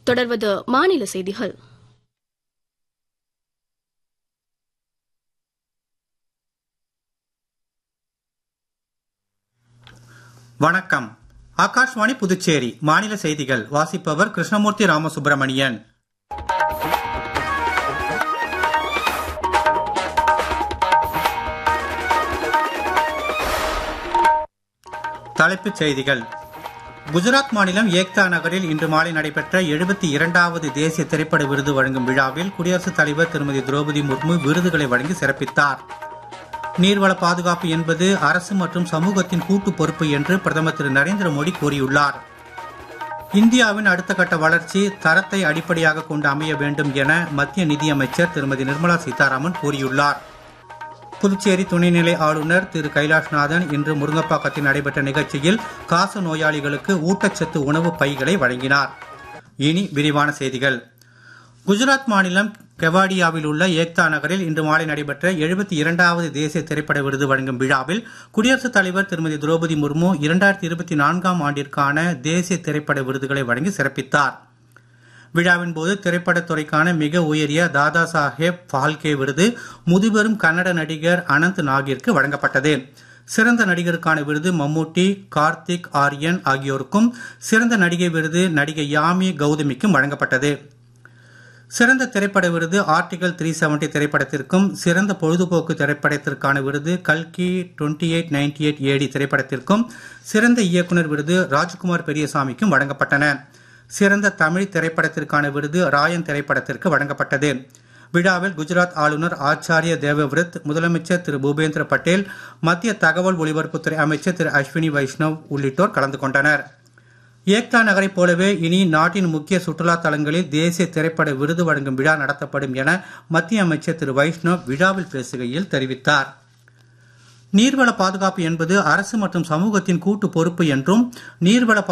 தொடர்வது மாநில செய்திகள் வணக்கம் ஆகாஷ்வாணி புதுச்சேரி மாநில செய்திகள் வாசிப்பவர் கிருஷ்ணமூர்த்தி ராமசுப்பிரமணியன் தலைப்புச் செய்திகள் குஜராத் மாநிலம் ஏக்தா நகரில் இன்று மாலை நடைபெற்ற எழுபத்தி இரண்டாவது தேசிய திரைப்பட விருது வழங்கும் விழாவில் குடியரசுத் தலைவர் திருமதி திரௌபதி முர்மு விருதுகளை வழங்கி சிறப்பித்தார் நீர்வள பாதுகாப்பு என்பது அரசு மற்றும் சமூகத்தின் கூட்டு பொறுப்பு என்று பிரதமர் திரு நரேந்திர மோடி கூறியுள்ளார் இந்தியாவின் அடுத்த கட்ட வளர்ச்சி தரத்தை அடிப்படையாக கொண்டு அமைய வேண்டும் என மத்திய நிதியமைச்சர் திருமதி நிர்மலா சீதாராமன் கூறியுள்ளார் புதுச்சேரி துணைநிலை ஆளுநர் திரு கைலாஷ்நாதன் இன்று முருங்கப்பாக்கத்தில் நடைபெற்ற நிகழ்ச்சியில் காச நோயாளிகளுக்கு ஊட்டச்சத்து உணவு பைகளை வழங்கினார் இனி விரிவான செய்திகள் குஜராத் மாநிலம் கெவாடியாவில் உள்ள ஏக்தா நகரில் இன்று மாலை நடைபெற்ற எழுபத்தி இரண்டாவது தேசிய திரைப்பட விருது வழங்கும் விழாவில் குடியரசுத் தலைவர் திருமதி திரௌபதி முர்மு இரண்டாயிரத்தி இருபத்தி நான்காம் ஆண்டிற்கான தேசிய திரைப்பட விருதுகளை வழங்கி சிறப்பித்தார் விழாவின் போது திரைப்படத் துறைக்கான மிக உயரிய தாதா சாஹேப் பால்கே விருது முதுபெரும் கன்னட நடிகர் அனந்த் நாகிற்கு வழங்கப்பட்டது சிறந்த நடிகருக்கான விருது மம்மூட்டி கார்த்திக் ஆரியன் ஆகியோருக்கும் சிறந்த நடிகை விருது நடிகை யாமி கௌதமிக்கும் வழங்கப்பட்டது சிறந்த திரைப்பட விருது ஆர்டிகல் த்ரீ செவன்டி திரைப்படத்திற்கும் சிறந்த பொழுதுபோக்கு திரைப்படத்திற்கான விருது கல்கி twenty eight ninety eight AD திரைப்படத்திற்கும் சிறந்த இயக்குனர் விருது ராஜ்குமார் பெரியசாமிக்கும் வழங்கப்பட்டன சிறந்த தமிழ் திரைப்படத்திற்கான விருது ராயன் திரைப்படத்திற்கு வழங்கப்பட்டது விழாவில் குஜராத் ஆளுநர் ஆச்சாரிய தேவவிரத் முதலமைச்சர் திரு பூபேந்திர பட்டேல் மத்திய தகவல் ஒலிபரப்புத்துறை அமைச்சர் திரு அஸ்வினி வைஷ்ணவ் உள்ளிட்டோர் கலந்து கொண்டனர் ஏக்தா நகரைப் போலவே இனி நாட்டின் முக்கிய சுற்றுலா தலங்களில் தேசிய திரைப்பட விருது வழங்கும் விழா நடத்தப்படும் என மத்திய அமைச்சர் திரு வைஷ்ணவ் விழாவில் பேசுகையில் தெரிவித்தார் நீர்வள பாதுகாப்பு என்பது அரசு மற்றும் சமூகத்தின் கூட்டு பொறுப்பு என்றும் நீர்வள